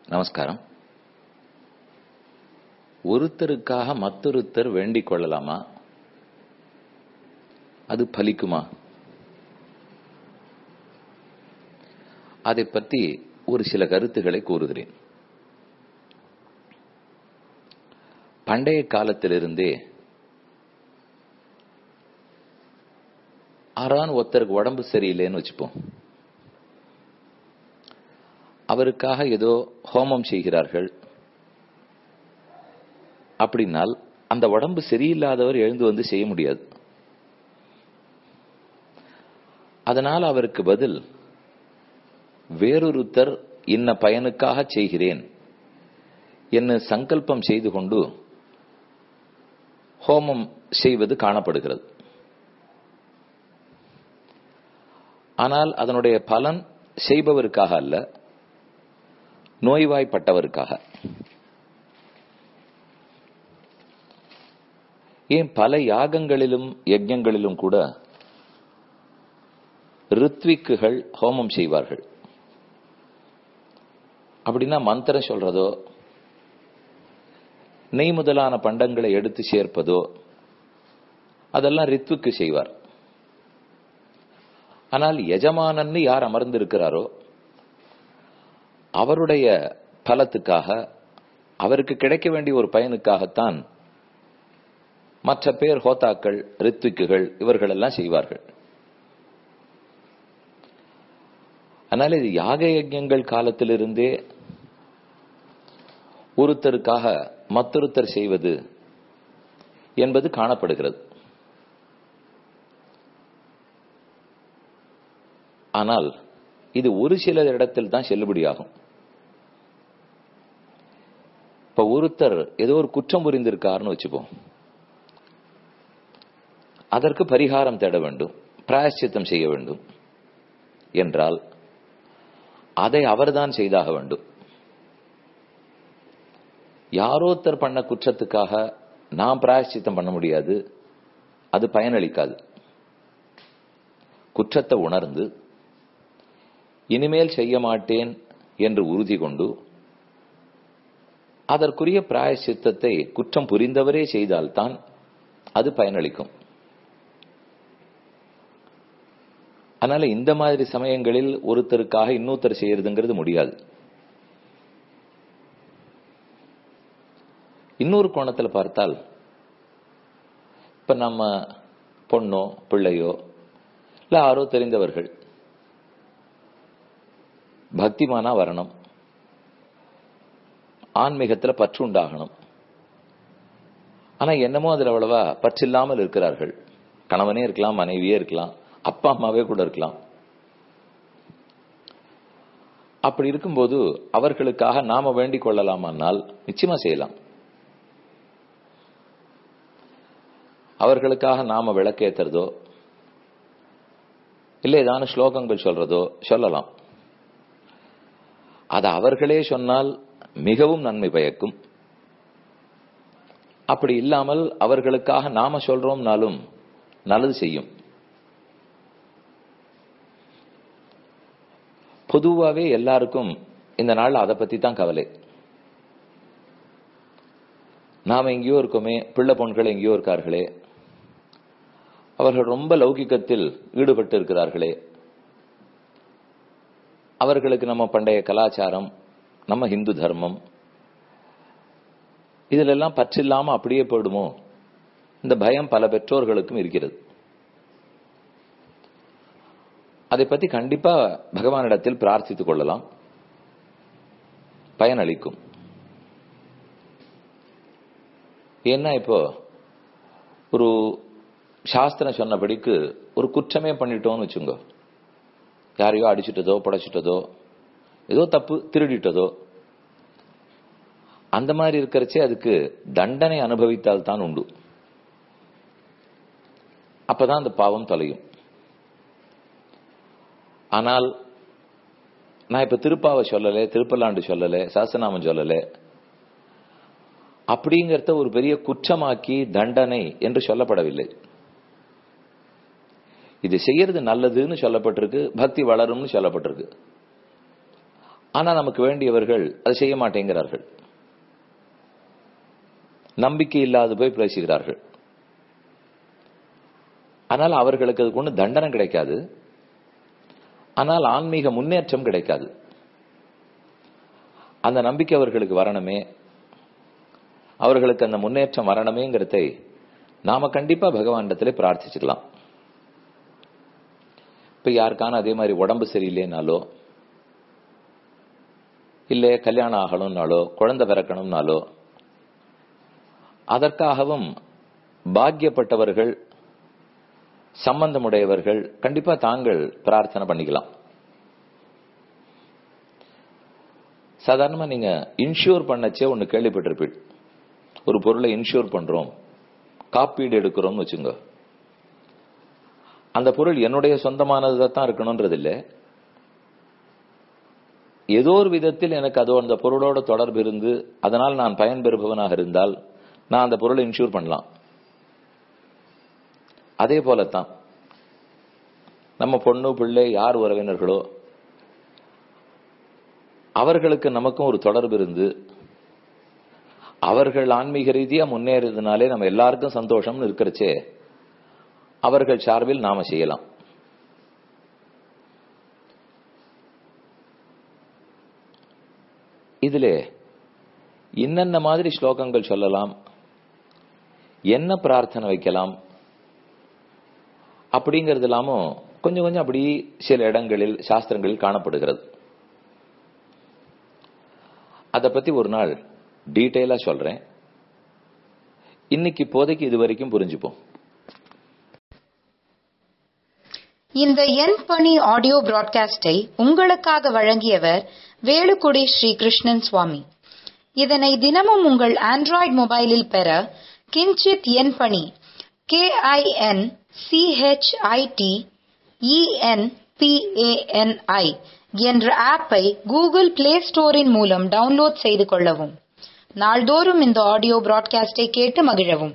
நமஸ்காரம் ஒருத்தருக்காக மற்றொருத்தர் வேண்டிக் கொள்ளலாமா அது பலிக்குமா அதை பற்றி ஒரு சில கருத்துக்களை கூறுகிறேன் பண்டைய காலத்திலிருந்தே ஆறான் ஒருத்தருக்கு உடம்பு சரியில்லைன்னு வச்சுப்போம் அவருக்காக ஏதோ ஹோமம் செய்கிறார்கள் அப்படின்னால் அந்த உடம்பு சரியில்லாதவர் எழுந்து வந்து செய்ய முடியாது அதனால் அவருக்கு பதில் வேறொருத்தர் இன்ன பயனுக்காக செய்கிறேன் என்ன சங்கல்பம் செய்து கொண்டு ஹோமம் செய்வது காணப்படுகிறது ஆனால் அதனுடைய பலன் செய்பவருக்காக அல்ல நோய்வாய்ப்பட்டவருக்காக ஏன் பல யாகங்களிலும் யஜ்யங்களிலும் கூட ரித்விக்குகள் ஹோமம் செய்வார்கள் அப்படின்னா மந்திரம் சொல்றதோ நெய் முதலான பண்டங்களை எடுத்து சேர்ப்பதோ அதெல்லாம் ரித்வுக்கு செய்வார் ஆனால் எஜமானன்னு யார் அமர்ந்திருக்கிறாரோ அவருடைய பலத்துக்காக அவருக்கு கிடைக்க வேண்டிய ஒரு பயனுக்காகத்தான் மற்ற பேர் ஹோத்தாக்கள் ரித்விக்குகள் இவர்கள் எல்லாம் செய்வார்கள் அதனால இது யாக யஜ்யங்கள் காலத்திலிருந்தே ஒருத்தருக்காக மற்றொருத்தர் செய்வது என்பது காணப்படுகிறது ஆனால் இது ஒரு சில இடத்தில் தான் செல்லுபடியாகும் இப்ப ஒருத்தர் ஏதோ ஒரு குற்றம் புரிந்திருக்காருன்னு வச்சுப்போம் அதற்கு பரிகாரம் தேட வேண்டும் பிராயச்சித்தம் செய்ய வேண்டும் என்றால் அதை அவர்தான் செய்தாக வேண்டும் யாரோத்தர் பண்ண குற்றத்துக்காக நாம் பிராயச்சித்தம் பண்ண முடியாது அது பயனளிக்காது குற்றத்தை உணர்ந்து இனிமேல் செய்ய மாட்டேன் என்று உறுதி கொண்டு அதற்குரிய பிராயச்சித்தத்தை குற்றம் புரிந்தவரே செய்தால்தான் அது பயனளிக்கும் அதனால இந்த மாதிரி சமயங்களில் ஒருத்தருக்காக இன்னொருத்தர் செய்யறதுங்கிறது முடியாது இன்னொரு கோணத்துல பார்த்தால் இப்ப நம்ம பொண்ணோ பிள்ளையோ இல்ல யாரோ தெரிந்தவர்கள் பக்திமானா வரணும் ஆன்மீகத்துல பற்று உண்டாகணும் ஆனா என்னமோ அதுல அவ்வளவா பற்று இல்லாமல் இருக்கிறார்கள் கணவனே இருக்கலாம் மனைவியே இருக்கலாம் அப்பா அம்மாவே கூட இருக்கலாம் அப்படி இருக்கும்போது அவர்களுக்காக நாம வேண்டிக் கொள்ளலாமானால் நிச்சயமா செய்யலாம் அவர்களுக்காக நாம விளக்கேத்துறதோ இல்லை ஏதான ஸ்லோகங்கள் சொல்றதோ சொல்லலாம் அது அவர்களே சொன்னால் மிகவும் நன்மை பயக்கும் அப்படி இல்லாமல் அவர்களுக்காக நாம சொல்றோம்னாலும் நல்லது செய்யும் பொதுவாவே எல்லாருக்கும் இந்த நாள் அதை பத்தி தான் கவலை நாம எங்கேயோ இருக்கோமே பிள்ளை பொண்கள் எங்கேயோ இருக்கார்களே அவர்கள் ரொம்ப லௌகிக்கத்தில் ஈடுபட்டு இருக்கிறார்களே அவர்களுக்கு நம்ம பண்டைய கலாச்சாரம் நம்ம ஹிந்து தர்மம் இதுல எல்லாம் பற்றில்லாம அப்படியே போயிடுமோ இந்த பயம் பல பெற்றோர்களுக்கும் இருக்கிறது அதை பத்தி கண்டிப்பா பகவானிடத்தில் பிரார்த்தித்துக் கொள்ளலாம் பயனளிக்கும் ஏன்னா இப்போ ஒரு சாஸ்திரம் சொன்னபடிக்கு ஒரு குற்றமே பண்ணிட்டோம்னு வச்சுங்க யாரையோ அடிச்சுட்டதோ புடைச்சிட்டதோ ஏதோ தப்பு திருடிட்டதோ அந்த மாதிரி இருக்கிறச்சே அதுக்கு தண்டனை அனுபவித்தால் தான் உண்டு அப்பதான் அந்த பாவம் தொலையும் ஆனால் நான் இப்ப திருப்பாவை சொல்லல திருப்பல்லாண்டு சொல்லல சாசனாமம் சொல்லல அப்படிங்கறத ஒரு பெரிய குற்றமாக்கி தண்டனை என்று சொல்லப்படவில்லை இது செய்யறது நல்லதுன்னு சொல்லப்பட்டிருக்கு பக்தி வளரும்னு சொல்லப்பட்டிருக்கு ஆனா நமக்கு வேண்டியவர்கள் அதை செய்ய மாட்டேங்கிறார்கள் நம்பிக்கை இல்லாது போய் பேசுகிறார்கள் ஆனால் அவர்களுக்கு அதுக்கு ஒன்றும் தண்டனை கிடைக்காது ஆனால் ஆன்மீக முன்னேற்றம் கிடைக்காது அந்த நம்பிக்கை அவர்களுக்கு வரணுமே அவர்களுக்கு அந்த முன்னேற்றம் வரணுமேங்கிறதை நாம கண்டிப்பா பகவானிடத்திலே பிரார்த்திச்சுக்கலாம் இப்ப யாருக்கான அதே மாதிரி உடம்பு சரியில்லைனாலோ இல்ல கல்யாணம் ஆகணும்னாலோ குழந்தை பிறக்கணும்னாலோ அதற்காகவும் பாக்கியப்பட்டவர்கள் சம்பந்தமுடையவர்கள் கண்டிப்பா தாங்கள் பிரார்த்தனை பண்ணிக்கலாம் சாதாரணமா நீங்க இன்சூர் பண்ணச்சே ஒன்னு கேள்விப்பட்டிருப்பீள் ஒரு பொருளை இன்சூர் பண்றோம் காப்பீடு எடுக்கிறோம்னு வச்சுங்க அந்த பொருள் என்னுடைய சொந்தமானது தான் இருக்கணும்ன்றது இல்லை ஏதோ ஒரு விதத்தில் எனக்கு அதோ அந்த பொருளோட தொடர்பு இருந்து அதனால் நான் பயன்பெறுபவனாக இருந்தால் நான் அந்த பொருளை இன்சூர் பண்ணலாம் அதே போலத்தான் நம்ம பொண்ணு பிள்ளை யார் உறவினர்களோ அவர்களுக்கு நமக்கும் ஒரு தொடர்பு இருந்து அவர்கள் ஆன்மீக ரீதியா முன்னேறதுனாலே நம்ம எல்லாருக்கும் சந்தோஷம்னு இருக்கிறச்சே அவர்கள் சார்பில் நாம செய்யலாம் இதிலே என்னென்ன மாதிரி ஸ்லோகங்கள் சொல்லலாம் என்ன பிரார்த்தனை வைக்கலாம் அப்படிங்கிறது இல்லாமல் கொஞ்சம் கொஞ்சம் அப்படி சில இடங்களில் சாஸ்திரங்களில் காணப்படுகிறது அதை பத்தி ஒரு நாள் டீட்டெயிலா சொல்றேன் இன்னைக்கு இப்போதைக்கு இது வரைக்கும் புரிஞ்சுப்போம் இந்த என் பணி ஆடியோ பிராட்காஸ்டை உங்களுக்காக வழங்கியவர் வேலுக்குடி ஸ்ரீ கிருஷ்ணன் சுவாமி இதனை தினமும் உங்கள் ஆண்ட்ராய்டு மொபைலில் பெற கிஞ்சித் என் பணி கே ஐ என் சிஹெச்ஐடி இஎன்பிஏஎன்ஐ என்ற ஆப்பை கூகுள் பிளே ஸ்டோரின் மூலம் டவுன்லோட் செய்து கொள்ளவும் நாள்தோறும் இந்த ஆடியோ பிராட்காஸ்டை கேட்டு மகிழவும்